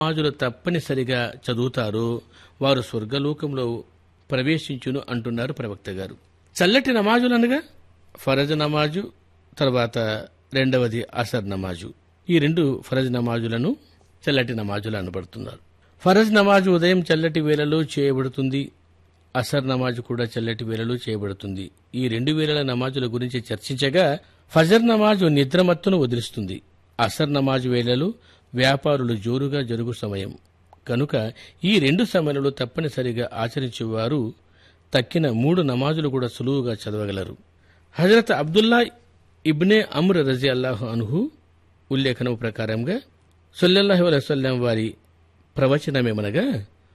నమాజులు తప్పనిసరిగా చదువుతారో వారు స్వర్గలోకంలో ప్రవేశించును అంటున్నారు ప్రవక్త గారు చల్లటి నమాజులు అనగా ఫరజ్ నమాజు తర్వాత రెండవది అసర్ నమాజు ఈ రెండు ఫరజ్ నమాజులను చల్లటి నమాజులు అనబడుతున్నారు ఫరజ్ నమాజు ఉదయం చల్లటి వేళలో చేయబడుతుంది అసర్ నమాజు కూడా చల్లటి వేళలో చేయబడుతుంది ఈ రెండు వేళల నమాజుల గురించి చర్చించగా ఫజర్ నమాజు నిద్రమత్తును వదిలిస్తుంది అసర్ నమాజు వేళలు వ్యాపారులు జోరుగా జరుగు సమయం కనుక ఈ రెండు సమయాలలో తప్పనిసరిగా ఆచరించేవారు తక్కిన మూడు నమాజులు కూడా సులువుగా చదవగలరు హజరత్ అబ్దుల్లా ఇబ్నే అమ్ర రజీ అల్లాహు అనుహు ఉల్లేఖనం ప్రకారంగా సొల్లల్లాహు వసల్లం వారి ప్రవచనమేమనగా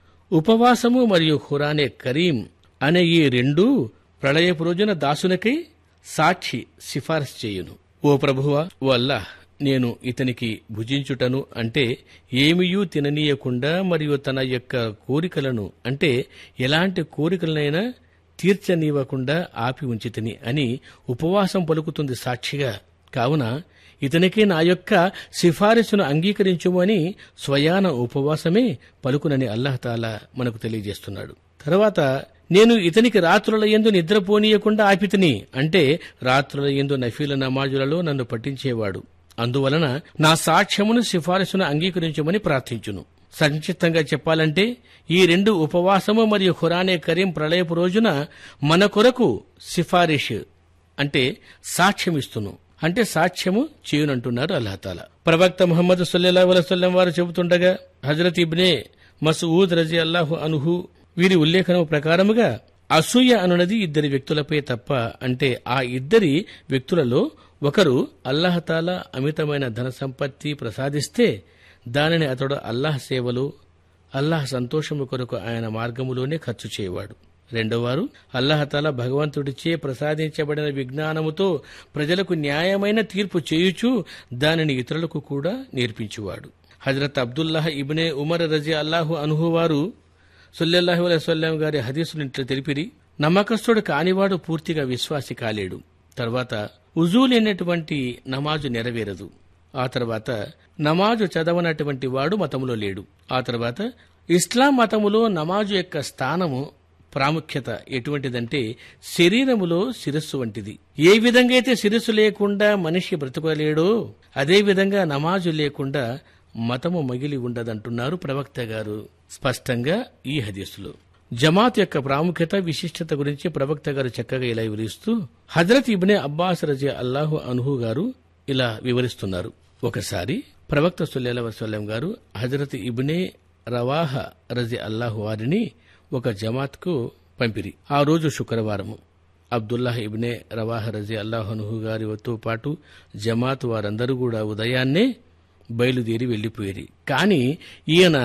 ఉపవాసము మరియు ఖురానే కరీం అనే ఈ రెండు ప్రళయపు రోజున దాసునకై సాక్షి సిఫారసు చేయును ఓ ప్రభువా ఓ అల్లాహ్ నేను ఇతనికి భుజించుటను అంటే ఏమియూ తిననీయకుండా మరియు తన యొక్క కోరికలను అంటే ఎలాంటి కోరికలనైనా తీర్చనీయకుండా ఆపి ఉంచితిని అని ఉపవాసం పలుకుతుంది సాక్షిగా కావున ఇతనికి నా యొక్క సిఫారసును అంగీకరించుము అని స్వయాన ఉపవాసమే పలుకునని అల్లాహతాలా మనకు తెలియజేస్తున్నాడు తర్వాత నేను ఇతనికి రాత్రుల ఎందు నిద్రపోనీయకుండా ఆపితిని అంటే రాత్రుల ఎందు నఫీల నమాజులలో నన్ను పట్టించేవాడు అందువలన నా సాక్ష్యమును సిఫారసును అంగీకరించమని ప్రార్థించును సంక్షిప్తంగా చెప్పాలంటే ఈ రెండు ఉపవాసము మరియు ఖురానే కరీం ప్రళయపు రోజున మన కొరకు సిఫారిష్ అంటే సాక్ష్యమిస్తును అంటే సాక్ష్యము చేయునంటున్నారు అల్లాహతాల ప్రవక్త ముహమ్మద్ సల్లల్లా వసల్లం వారు చెబుతుండగా హజరత్ ఇబ్నే మసూద్ రజీ అల్లాహు అనుహు వీరి ఉల్లేఖనం ప్రకారముగా అసూయ అనున్నది ఇద్దరి వ్యక్తులపై తప్ప అంటే ఆ ఇద్దరి వ్యక్తులలో ఒకరు అల్లాహతాల అమితమైన ధన సంపత్తి ప్రసాదిస్తే దానిని అతడు అల్లాహ్ సేవలో అల్లాహ్ సంతోషము కొరకు ఆయన మార్గములోనే ఖర్చు చేయవాడు రెండోవారు అల్లాహతాల భగవంతుడిచే ప్రసాదించబడిన విజ్ఞానముతో ప్రజలకు న్యాయమైన తీర్పు చేయుచు దానిని ఇతరులకు కూడా నేర్పించువాడు హజరత్ అబ్దుల్లాహ్ ఇబ్నే ఉమర్ రజీ అల్లాహు అనుహు వారు సుల్లెల్లాహు అలైవల్లం గారి హదీసులు ఇట్లా తెలిపిరి నమ్మకస్తుడు కానివాడు పూర్తిగా విశ్వాసి కాలేడు తర్వాత ఉజూ లేనటువంటి నమాజు నెరవేరదు ఆ తర్వాత నమాజు చదవనటువంటి వాడు మతములో లేడు ఆ తర్వాత ఇస్లాం మతములో నమాజు యొక్క స్థానము ప్రాముఖ్యత ఎటువంటిదంటే శరీరములో శిరస్సు వంటిది ఏ విధంగా అయితే శిరస్సు లేకుండా మనిషి బ్రతకలేడో అదే విధంగా నమాజు లేకుండా మతము మగిలి ఉండదంటున్నారు ప్రవక్త గారు స్పష్టంగా ఈ హదీసులో జమాత్ యొక్క ప్రాముఖ్యత విశిష్టత గురించి ప్రవక్త గారు చక్కగా ఇలా వివరిస్తూ హజరత్ ఇబ్నే అబ్బాస్ రజీ అల్లాహు అనుహు గారు ఇలా వివరిస్తున్నారు ఒకసారి ప్రవక్త సుల్లేల వసల్లం గారు హజరత్ ఇబ్నే రవాహ రజీ అల్లాహు వారిని ఒక జమాత్కు పంపిరి ఆ రోజు శుక్రవారము అబ్దుల్లాహ్ ఇబ్నే రవాహ రజీ అల్లాహనుహు గారితో పాటు జమాత్ వారందరూ కూడా ఉదయాన్నే బయలుదేరి వెళ్లిపోయేది కానీ ఈయన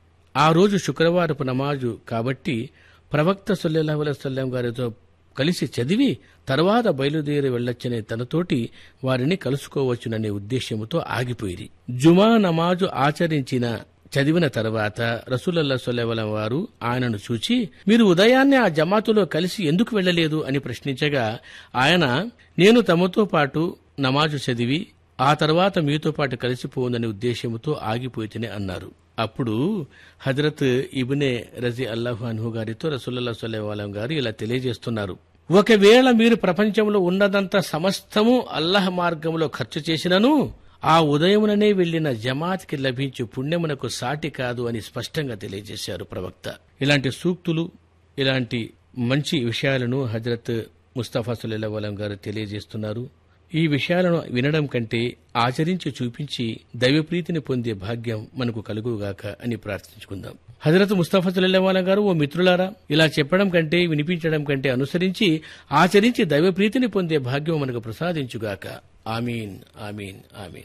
ఆ రోజు శుక్రవారపు నమాజు కాబట్టి ప్రవక్త సొల్లెల్లాహు వసల్లం గారితో కలిసి చదివి తర్వాత బయలుదేరి వెళ్లొచ్చనే తనతోటి వారిని కలుసుకోవచ్చుననే ఉద్దేశ్యముతో ఆగిపోయి జుమా నమాజు ఆచరించిన చదివిన తర్వాత రసూలల్లా సొల్లెవలం వారు ఆయనను చూచి మీరు ఉదయాన్నే ఆ జమాతులో కలిసి ఎందుకు వెళ్లలేదు అని ప్రశ్నించగా ఆయన నేను తమతో పాటు నమాజు చదివి ఆ తర్వాత మీతో పాటు కలిసిపోవుననే ఉద్దేశ్యంతో ఆగిపోయితేనే అన్నారు అప్పుడు హజరత్ ఇబునే రజీ అల్లాహు అన్హు గారితో రసూల్లా సొల్లేవాలం గారు ఇలా తెలియజేస్తున్నారు ఒకవేళ మీరు ప్రపంచంలో ఉన్నదంతా సమస్తము అల్లాహ్ మార్గంలో ఖర్చు చేసినను ఆ ఉదయముననే వెళ్లిన జమాత్కి లభించే పుణ్యమునకు సాటి కాదు అని స్పష్టంగా తెలియజేశారు ప్రవక్త ఇలాంటి సూక్తులు ఇలాంటి మంచి విషయాలను హజరత్ ముస్తఫా సుల్లాం గారు తెలియజేస్తున్నారు ఈ విషయాలను వినడం కంటే ఆచరించి చూపించి దైవప్రీతిని పొందే భాగ్యం మనకు కలుగుగాక అని ప్రార్థించుకుందాం హజరత్ ముస్తఫా సుల్లాం గారు ఓ మిత్రులారా ఇలా చెప్పడం కంటే వినిపించడం కంటే అనుసరించి ఆచరించి దైవప్రీతిని పొందే భాగ్యం మనకు ప్రసాదించుగాక ఆమీన్ ఆమీన్ ఆమీన్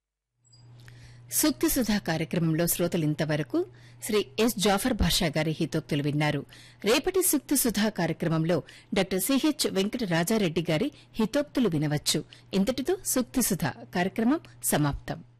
సూక్తి సుధా కార్యక్రమంలో శ్రోతలు ఇంతవరకు శ్రీ ఎస్ జాఫర్ భాషా గారి హితోక్తులు విన్నారు రేపటి సూక్తి సుధా కార్యక్రమంలో డాక్టర్ సిహెచ్ వెంకట రాజారెడ్డి గారి హితోక్తులు వినవచ్చు ఇంతటితో సూక్తి సుధా కార్యక్రమం సమాప్తం